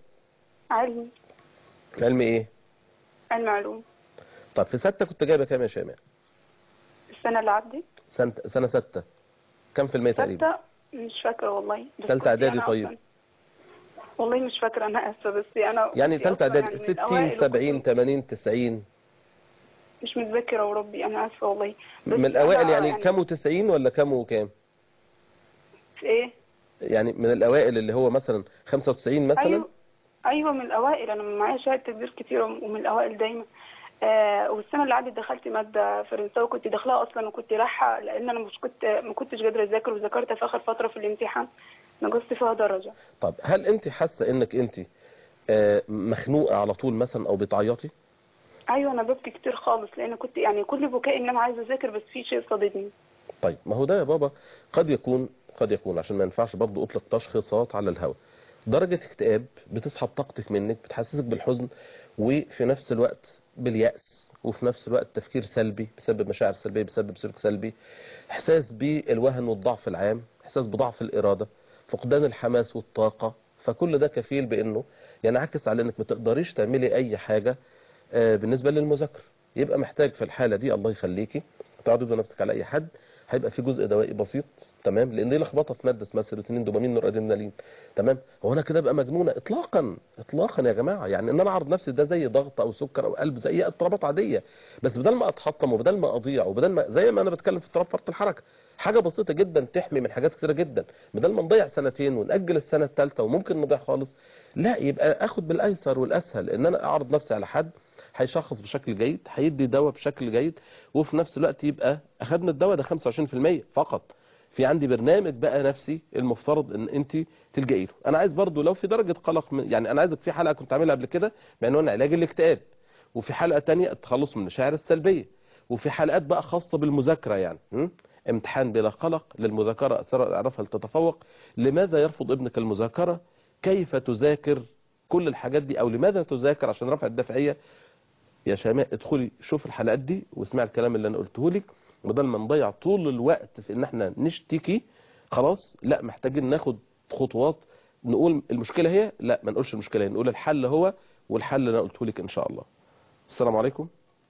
علم علمي ايه علم علوم طب في ستة كنت جايبه كام يا شيماء السنه اللي عدت سنة سنة ستة كم في المية تقريبا ستة مش فاكره والله بس تالتة كنت إعدادي أنا طيب. أصلاً- والله مش فاكره انا اسفه بس انا يعني كنت تالتة أصلاً اعدادي يعني من 60 الأوائل 70 وكنت- 80 90 مش متذكرة وربي أنا آسفة والله بس من الاوائل أنا يعني كام و90 ولا كام وكام في إيه؟ يعني من الاوائل اللي هو مثلا 95 مثلا أيوه أيوه من الأوائل أنا معايا شهادة تقدير كتير ومن الأوائل دايما آه والسنة اللي عدت دخلت مادة فرنساوي كنت داخلها أصلا وكنت رايحة لأن أنا مش كنت ما كنتش قادرة أذاكر وذاكرتها في آخر فترة في الامتحان نقصت فيها درجة طب هل انت حاسه انك انت آه، مخنوقه على طول مثلا او بتعيطي أيوه أنا ببكي كتير خالص لأن كنت يعني كل بكائي إن أنا عايزة أذاكر بس في شيء صاددني طيب ما هو ده يا بابا قد يكون قد يكون عشان ما ينفعش برضه اطلق تشخيصات على الهواء درجة اكتئاب بتسحب طاقتك منك بتحسسك بالحزن وفي نفس الوقت باليأس وفي نفس الوقت تفكير سلبي بسبب مشاعر سلبية بسبب سلوك سلبي احساس بالوهن والضعف العام احساس بضعف الإرادة فقدان الحماس والطاقة فكل ده كفيل بانه ينعكس على انك ما تقدريش تعملي اي حاجة آه، بالنسبة للمذاكرة يبقى محتاج في الحالة دي الله يخليكي تعرضي نفسك على اي حد هيبقى في جزء دوائي بسيط تمام لان دي لخبطه في ماده اسمها سيروتونين دوبامين نور ادرينالين تمام هو انا كده ابقى مجنونه اطلاقا اطلاقا يا جماعه يعني ان انا اعرض نفسي ده زي ضغط او سكر او قلب زي اي اضطرابات عاديه بس بدل ما اتحطم وبدل ما اضيع وبدل ما زي ما انا بتكلم في اضطراب فرط الحركه حاجه بسيطه جدا تحمي من حاجات كتيره جدا بدل ما نضيع سنتين ونأجل السنه الثالثه وممكن نضيع خالص لا يبقى اخد بالايسر والاسهل ان انا اعرض نفسي على حد هيشخص بشكل جيد هيدي دواء بشكل جيد وفي نفس الوقت يبقى اخدنا الدواء ده 25% فقط في عندي برنامج بقى نفسي المفترض ان انت تلجئي له انا عايز برضو لو في درجه قلق من يعني انا عايزك في حلقه كنت عاملها قبل كده بعنوان علاج الاكتئاب وفي حلقه تانية التخلص من المشاعر السلبيه وفي حلقات بقى خاصة بالمذاكرة يعني م? امتحان بلا قلق للمذاكرة أسرار اعرفها لتتفوق لماذا يرفض ابنك المذاكرة كيف تذاكر كل الحاجات دي او لماذا تذاكر عشان رفع الدفعية يا شيماء ادخلي شوف الحلقات دي واسمعي الكلام اللي انا قلته لك بدل ما نضيع طول الوقت في ان احنا نشتكي خلاص لا محتاجين ناخد خطوات نقول المشكلة هي لا ما نقولش المشكلة هي نقول الحل هو والحل اللي انا قلته لك ان شاء الله السلام عليكم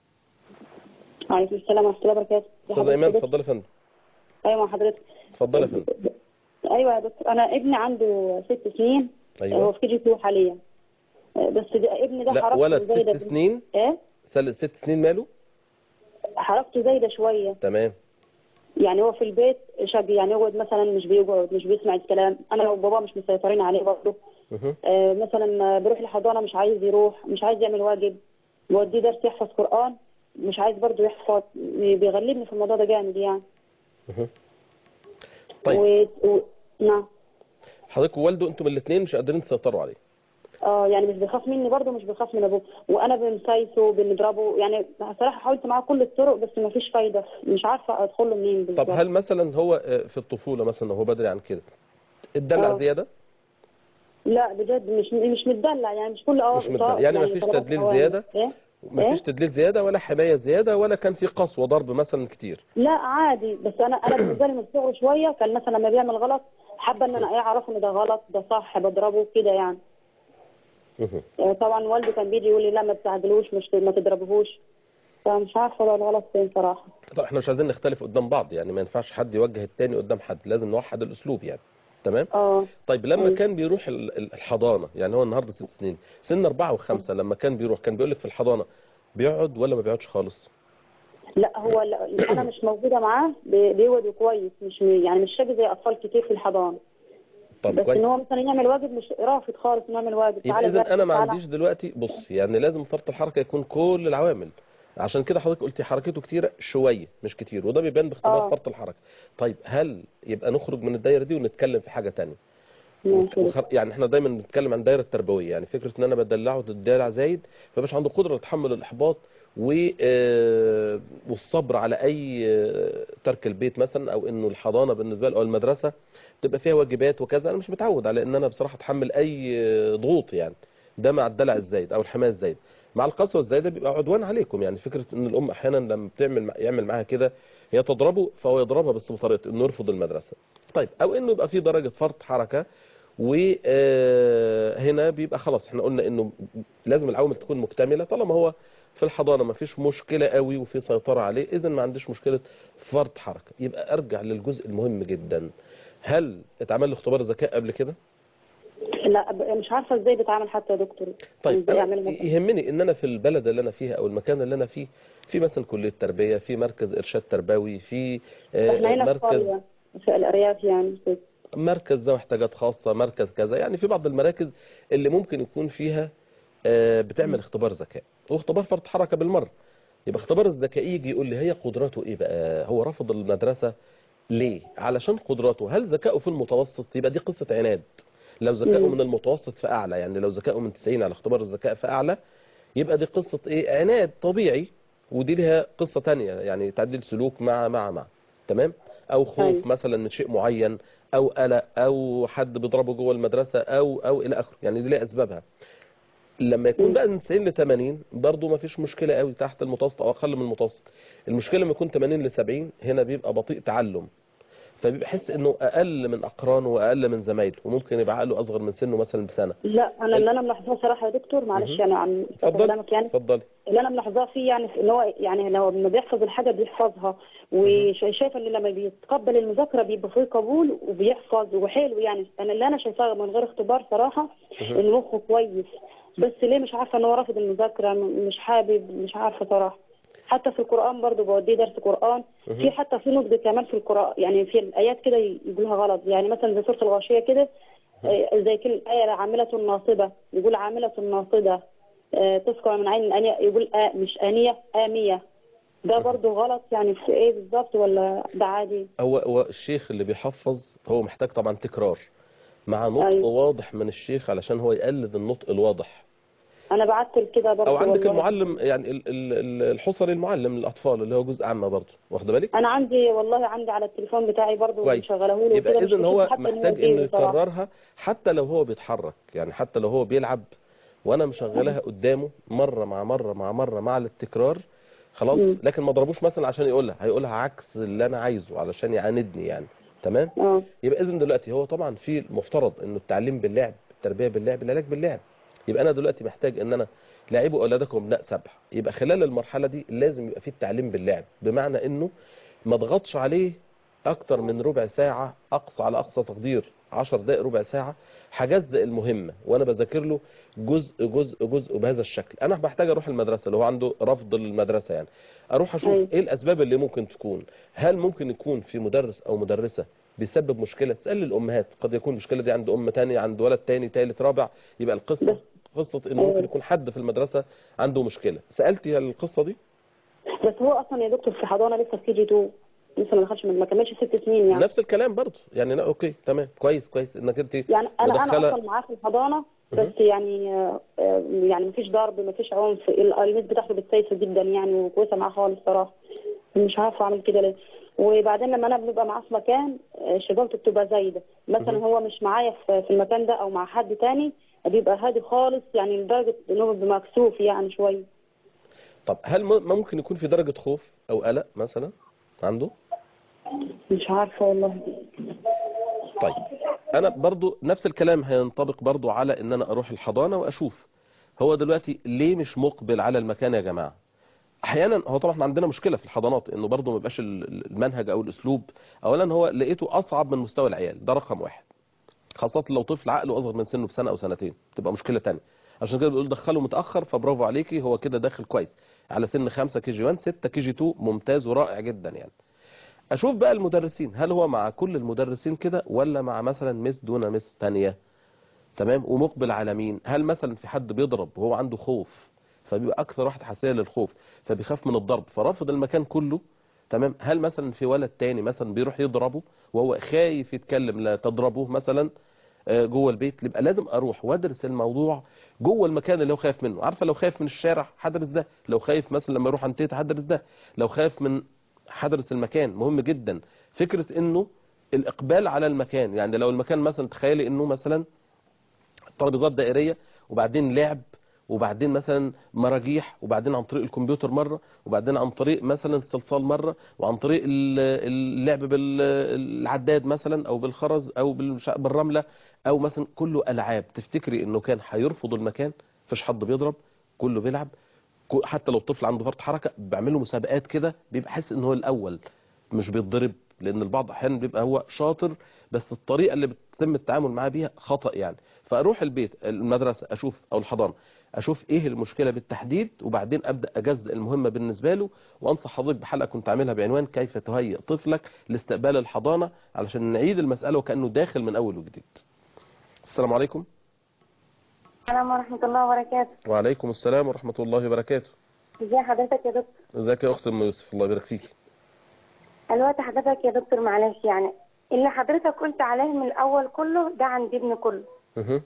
وعليكم السلام ورحمة الله وبركاته استاذ ايمان اتفضلي يا فندم أيوة مع حضرتك اتفضلي يا فندم أيوة يا دكتور أنا ابني عنده ست سنين ايوه هو في كي جي 2 حاليا بس ده ابني ده لا حركته ولد زايدة ست سنين إيه سل- ست سنين ماله حركته زايدة شوية تمام يعني هو في البيت شقي يعني يقعد مثلا مش بيقعد مش بيسمع الكلام أنا وبابا مش مسيطرين عليه برضه مه. آه مثلا بيروح الحضانة مش عايز يروح مش عايز يعمل واجب بوديه درس يحفظ قرآن مش عايز برضه يحفظ بيغلبني في الموضوع ده جامد يعني مه. طيب و... و... نعم حضرتك ووالده انتم الاثنين مش قادرين تسيطروا عليه اه يعني مش بيخاف مني برضه مش بيخاف من ابوه وانا بنسايسه بنضربه يعني بصراحه حاولت معاه كل الطرق بس ما فيش فايده مش عارفه ادخل له منين بالظبط طب هل مثلا هو آه، في الطفولة مثلا وهو بدري عن كده اتدلع آه. زيادة لا بجد مش مش متدلع يعني مش كل اه مش متدلع. يعني ما فيش طلبات تدليل أوامر. زيادة؟ ايه ما فيش إيه؟ تدليل زيادة ولا حماية زيادة ولا كان في قسوة ضرب مثلا كتير لا عادي بس انا انا بالنسبه لي من صغره شويه كان مثلا لما بيعمل غلط حابه ان انا ايه اعرف ان ده غلط ده صح بضربه كده يعني مه. آه، طبعا والدي كان بيجي يقول لي لا ما تساعدلوش مش ما تضربهوش فمش عارفه ده الغلط فين صراحه طب احنا مش عايزين نختلف قدام بعض يعني ما ينفعش حد يوجه التاني قدام حد لازم نوحد الاسلوب يعني تمام اه طيب لما أيوة. كان بيروح ال- ال- الحضانة يعني هو النهاردة ست سنين سن أربعة وخمسة لما كان بيروح كان بيقول لك في الحضانة بيقعد ولا ما بيقعدش خالص لا هو لا انا مش موجوده معاه بي- بيقعد كويس مش م- يعني مش شاقي زي اطفال كتير في الحضانه طب بس كويس ان هو مثلا يعمل واجب مش رافض خالص انه يعمل واجب يبقى تعالى اذا بس، انا ما تعالى. عنديش دلوقتي بص يعني لازم فرط الحركه يكون كل العوامل عشان كده حضرتك قلتي حركته كتيره شويه مش كتير وده بيبان باختبار آه. فرط الحركه طيب هل يبقى نخرج من الدايره دي ونتكلم في حاجه تانية ماشي. وخر- يعني احنا دايما بنتكلم عن الدايره التربويه يعني فكره ان انا بدلعه الدلع زايد فمش عنده قدره لتحمل الاحباط و آه، والصبر على اي آه، ترك البيت مثلا او انه الحضانه بالنسبه له او المدرسه تبقى فيها واجبات وكذا انا مش متعود على ان انا بصراحه اتحمل اي آه، ضغوط يعني ده مع الدلع الزايد او الحمايه الزايد مع القسوه الزايده بيبقى عدوان عليكم يعني فكره ان الام احيانا لما بتعمل مع- يعمل معاها كده هي تضربه فهو يضربها بس بطريقه انه يرفض المدرسه طيب او انه يبقى في درجه فرط حركه وهنا بيبقى خلاص احنا قلنا انه لازم العوامل تكون مكتمله طالما هو في الحضانه ما فيش مشكله قوي وفي سيطره عليه اذا ما عنديش مشكله فرط حركه يبقى ارجع للجزء المهم جدا هل اتعمل له اختبار ذكاء قبل كده لا ب- مش عارفه ازاي بيتعامل حتى يا دكتور طيب ازاي أنا يعمل مثلا يهمني ان انا في البلد اللي انا فيها او المكان اللي انا فيه في مثلا كليه تربيه في مركز ارشاد تربوي في آه، احنا هنا في مركز قريه في الارياف يعني في- مركز ذوي احتياجات خاصة مركز كذا يعني في بعض المراكز اللي ممكن يكون فيها آه، بتعمل اختبار ذكاء واختبار فرط حركة بالمرة يبقى اختبار الذكاء يجي يقول لي هي قدراته ايه بقى هو رفض المدرسة ليه علشان قدراته هل ذكائه في المتوسط يبقى دي قصة عناد لو ذكائه مم. من المتوسط فأعلى يعني لو ذكائه من 90 على اختبار الذكاء فأعلى يبقى دي قصة ايه عناد طبيعي ودي لها قصة تانية يعني تعديل سلوك مع مع مع تمام او خوف أيوة. مثلا من شيء معين او قلق او حد بيضربه جوه المدرسة او او الى اخره يعني دي لها اسبابها لما يكون مم. بقى من 90 ل 80 برضه ما فيش مشكلة قوي تحت المتوسط او اقل من المتوسط المشكلة لما يكون 80 ل 70 هنا بيبقى بطيء تعلم فبيبقى يحس انه اقل من اقرانه واقل من زمايله وممكن يبقى عقله اصغر من سنه مثلا بسنه لا انا اللي انا ملاحظاه صراحه يا دكتور معلش مهم. يعني عن اتفضلي كلامك يعني اتفضلي اللي انا ملاحظاه فيه يعني في ان هو يعني لو لما بيحفظ الحاجه بيحفظها وشايفه ان لما بيتقبل المذاكره بيبقى فيه قبول وبيحفظ وحلو يعني انا اللي انا شايفاه من غير اختبار صراحه مهم. ان مخه كويس بس ليه مش عارفه ان هو رافض المذاكره م- مش حابب مش عارفه صراحه حتى في القران برضه بوديه درس قران مهم. في حتى في نطق كمان في القران يعني في الايات كده يقولها غلط يعني مثلا زي سوره الغاشيه كده آه، زي كل آية عاملة ناصبة يقول عاملة ناصبة آه، تسقى من عين آنية يقول آه مش آنية آمية ده برضو غلط يعني في ايه بالظبط ولا ده عادي هو هو الشيخ اللي بيحفظ هو محتاج طبعا تكرار مع نطق أيوة. واضح من الشيخ علشان هو يقلد النطق الواضح انا بعت كده برضه او عندك والله. المعلم يعني ال- ال- ال- الحصري المعلم للاطفال اللي هو جزء عامه برضه واخد بالك انا عندي والله عندي على التليفون بتاعي برضه كويس. مشغله له يبقى وكده، مش اذا هو بشوف حتى إن محتاج جه انه بصراحة. يكررها حتى لو هو بيتحرك يعني حتى لو هو بيلعب وانا مشغلها قدامه مره مع مره مع مره مع التكرار خلاص مم. لكن ما ضربوش مثلا عشان يقولها هيقولها عكس اللي انا عايزه علشان يعاندني يعني تمام اه يبقى اذا دلوقتي هو طبعا في المفترض انه التعليم باللعب التربيه باللعب العلاج باللعب يبقى انا دلوقتي محتاج ان انا لاعبوا اولادكم ابناء سبع يبقى خلال المرحله دي لازم يبقى في التعليم باللعب بمعنى انه ما اضغطش عليه اكتر من ربع ساعه اقصى على اقصى تقدير 10 دقائق ربع ساعه هجزء المهمه وانا بذاكر له جزء جزء جزء بهذا الشكل انا بحتاج اروح المدرسه اللي هو عنده رفض للمدرسه يعني اروح اشوف أيوة. ايه الاسباب اللي ممكن تكون هل ممكن يكون في مدرس او مدرسه بيسبب مشكله تسال الامهات قد يكون المشكله دي عند ام تاني عند ولد تاني تالت رابع يبقى القصه قصه انه ممكن يكون حد في المدرسه عنده مشكله سالتي القصه دي بس هو اصلا يا دكتور في حضانه لسه في كي جي 2 لسه ما دخلش ما كملش ست سنين يعني نفس الكلام برضه يعني لا اوكي تمام كويس كويس انك انت يعني انا انا مدخله اصلا معاه في الحضانه بس يعني آه، آه، يعني مفيش ضرب مفيش عنف ال- الميس بتاعته بتسيسه جدا يعني وكويسه معاه خالص صراحه مش عارفه اعمل كده ليه وبعدين لما انا بنبقى معاه في مكان آه، شجاعته بتبقى زايده مثلا مهم. هو مش معايا في في المكان ده او مع حد تاني بيبقى هادي خالص يعني لدرجه ان هو بيبقى مكسوف يعني شويه طب هل م- ما ممكن يكون في درجه خوف او قلق مثلا عنده مش عارفه والله طيب انا برضو نفس الكلام هينطبق برضو على ان انا اروح الحضانه واشوف هو دلوقتي ليه مش مقبل على المكان يا جماعه احيانا هو طبعا احنا عندنا مشكله في الحضانات انه برضو ما يبقاش ال- المنهج او الاسلوب اولا هو لقيته اصعب من مستوى العيال ده رقم واحد خاصه لو طفل عقله اصغر من سنه بسنه او سنتين تبقى مشكله تانية عشان كده بيقول دخله متاخر فبرافو عليكي هو كده داخل كويس على سن 5 كي جي 1 6 كي جي 2 ممتاز ورائع جدا يعني اشوف بقى المدرسين هل هو مع كل المدرسين كده ولا مع مثلا مس دون مس تانية تمام ومقبل على مين هل مثلا في حد بيضرب وهو عنده خوف فبيبقى اكثر واحد حساسيه للخوف فبيخاف من الضرب فرافض المكان كله تمام هل مثلا في ولد تاني مثلا بيروح يضربه وهو خايف يتكلم لا تضربه مثلا آه، جوه البيت يبقى لازم اروح وادرس الموضوع جوه المكان اللي هو خايف منه عارفه لو خايف من الشارع هدرس ده لو خايف مثلا لما يروح عند تيتا هدرس ده لو خايف من هدرس المكان مهم جدا فكره انه الاقبال على المكان يعني لو المكان مثلا تخيلي انه مثلا ترابيزات دائريه وبعدين لعب وبعدين مثلا مراجيح وبعدين عن طريق الكمبيوتر مره وبعدين عن طريق مثلا الصلصال مره وعن طريق ال- اللعب بالعداد مثلا او بالخرز او بالش- بالرمله او مثلا كله العاب تفتكري انه كان هيرفض المكان مفيش حد بيضرب كله بيلعب كو- حتى لو الطفل عنده فرط حركه بيعملوا مسابقات كده بيبقى حاسس ان هو الاول مش بيتضرب لان البعض احيانا بيبقى هو شاطر بس الطريقه اللي بتتم التعامل معاه بيها خطا يعني فاروح البيت المدرسه اشوف او الحضانه اشوف ايه المشكله بالتحديد وبعدين ابدا اجزء المهمه بالنسبه له وانصح حضرتك بحلقه كنت عاملها بعنوان كيف تهيئ طفلك لاستقبال الحضانه علشان نعيد المساله وكانه داخل من اول وجديد السلام عليكم السلام ورحمة الله وبركاته وعليكم السلام ورحمه الله وبركاته ازي حضرتك يا دكتور ازيك يا اخت ام يوسف الله يبارك فيك الوقت حضرتك يا دكتور معلش يعني اللي حضرتك قلت عليه من الأول كله ده عند ابني كله مه.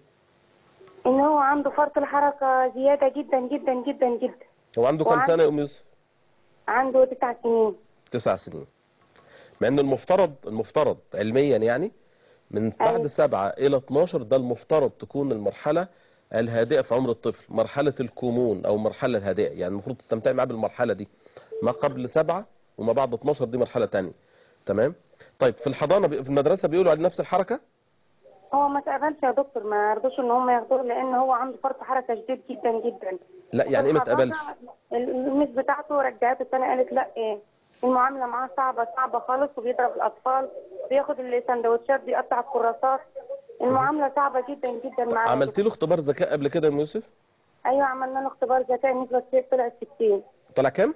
إن هو عنده فرط الحركة زيادة جدا جدا جدا جدا هو عنده كام وعن- سنه يا ام يوسف عنده تسع سنين تسع سنين مع ان المفترض المفترض علميا يعني من بعد أيوة. سبعة الى 12 ده المفترض تكون المرحلة الهادئة في عمر الطفل مرحلة الكمون او المرحلة الهادئة يعني المفروض تستمتعي معاه بالمرحلة دي ما قبل سبعة وما بعد 12 دي مرحلة تانية تمام طيب في الحضانة بي- في المدرسة بيقولوا على نفس الحركة هو ما تقبلش يا دكتور ما رضوش إن هم ياخدوه لأن هو عنده فرط حركة شديد جدا جدا لا يعني ايه ما تقبلش ال- الميس بتاعته رجعته الثانية قالت لا إيه المعاملة معاه صعبة صعبة خالص وبيضرب الأطفال بياخد السندوتشات بيقطع الكراسات المعاملة صعبة جدا جدا معاه عملت له اختبار ذكاء قبل كده يا ام يوسف ايوه عملنا له اختبار ذكاء النسبه فيه طلعت 60 طلع كام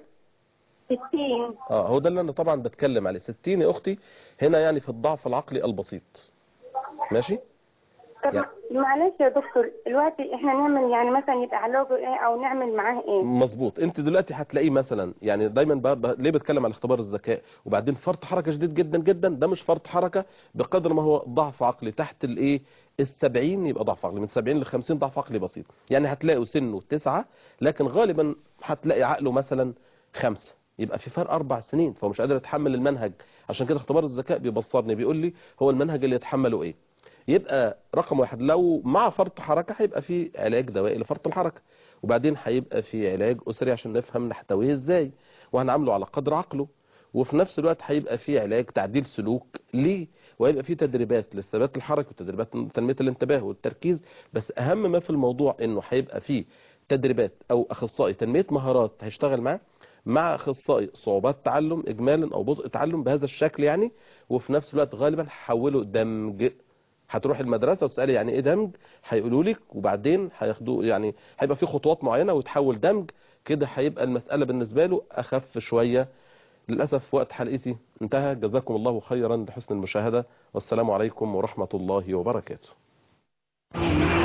60 اه هو ده اللي انا طبعا بتكلم عليه 60 يا اختي هنا يعني في الضعف العقلي البسيط ماشي طب يعني- معلش يا دكتور دلوقتي احنا نعمل يعني مثلا يبقى علاجه ايه او نعمل معاه ايه مظبوط انت دلوقتي هتلاقيه مثلا يعني دايما ب... ب... ليه بتكلم على اختبار الذكاء وبعدين فرط حركه شديد جدا جدا ده مش فرط حركه بقدر ما هو ضعف عقلي تحت الايه ال70 يبقى ضعف عقلي من 70 ل 50 ضعف عقلي بسيط يعني هتلاقوا سنه تسعة لكن غالبا هتلاقي عقله مثلا خمسة يبقى في فرق اربع سنين فهو مش قادر يتحمل المنهج عشان كده اختبار الذكاء بيبصرني بيقول لي هو المنهج اللي يتحمله ايه يبقى رقم واحد لو مع فرط حركة هيبقى في علاج دوائي لفرط الحركة وبعدين هيبقى في علاج أسري عشان نفهم نحتويه ازاي وهنعامله على قدر عقله وفي نفس الوقت هيبقى في علاج تعديل سلوك ليه وهيبقى في تدريبات للثبات الحركي وتدريبات تنمية الانتباه والتركيز بس أهم ما في الموضوع إنه هيبقى في تدريبات أو أخصائي تنمية مهارات هيشتغل معاه مع اخصائي صعوبات تعلم اجمالا او بطء تعلم بهذا الشكل يعني وفي نفس الوقت غالبا هحوله دمج هتروح المدرسه وتسالي يعني ايه دمج هيقولوا لك وبعدين هياخدوا يعني هيبقى في خطوات معينه ويتحول دمج كده هيبقى المساله بالنسبه له اخف شويه للاسف وقت حلقتي انتهى جزاكم الله خيرا لحسن المشاهده والسلام عليكم ورحمه الله وبركاته